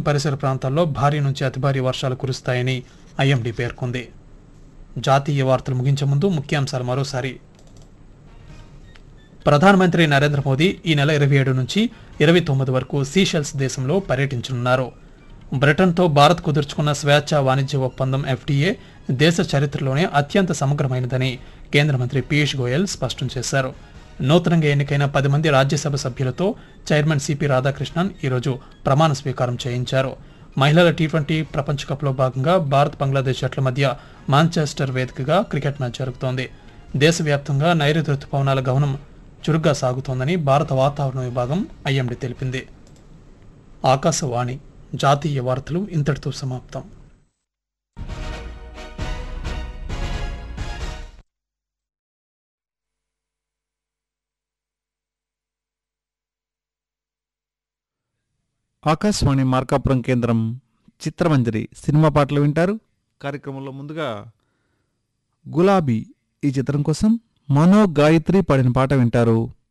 పరిసర ప్రాంతాల్లో భారీ నుంచి అతి భారీ వర్షాలు కురుస్తాయని ఐఎండీ పేర్కొంది జాతీయ వార్తలు ముగించే ముందు ముఖ్యాంశాలు మరోసారి ప్రధానమంత్రి నరేంద్ర మోదీ ఈ నెల ఇరవై ఏడు నుంచి ఇరవై తొమ్మిది వరకు సీషెల్స్ దేశంలో పర్యటించనున్నారు బ్రిటన్తో భారత్ కుదుర్చుకున్న స్వేచ్ఛ వాణిజ్య ఒప్పందం ఎఫ్టీఏ దేశ చరిత్రలోనే అత్యంత సమగ్రమైనదని కేంద్ర మంత్రి పీయూష్ గోయల్ స్పష్టం చేశారు నూతనంగా ఎన్నికైన పది మంది రాజ్యసభ సభ్యులతో చైర్మన్ సిపి రాధాకృష్ణన్ ఈరోజు ప్రమాణ స్వీకారం చేయించారు మహిళల టీ ట్వంటీ ప్రపంచ కప్లో భాగంగా భారత్ బంగ్లాదేశ్ జట్ల మధ్య మాంచెస్టర్ వేదికగా క్రికెట్ మ్యాచ్ జరుగుతోంది దేశవ్యాప్తంగా నైరుతి రుతుపవనాల గమనం చురుగ్గా సాగుతోందని భారత వాతావరణ విభాగం ఐఎండీ తెలిపింది ఆకాశవాణి జాతీయ వార్తలు ఇంతటితో సమాప్తం ఆకాశవాణి మార్కాపురం కేంద్రం చిత్రమంజరి సినిమా పాటలు వింటారు కార్యక్రమంలో ముందుగా గులాబీ ఈ చిత్రం కోసం మనో గాయత్రి పాడిన పాట వింటారు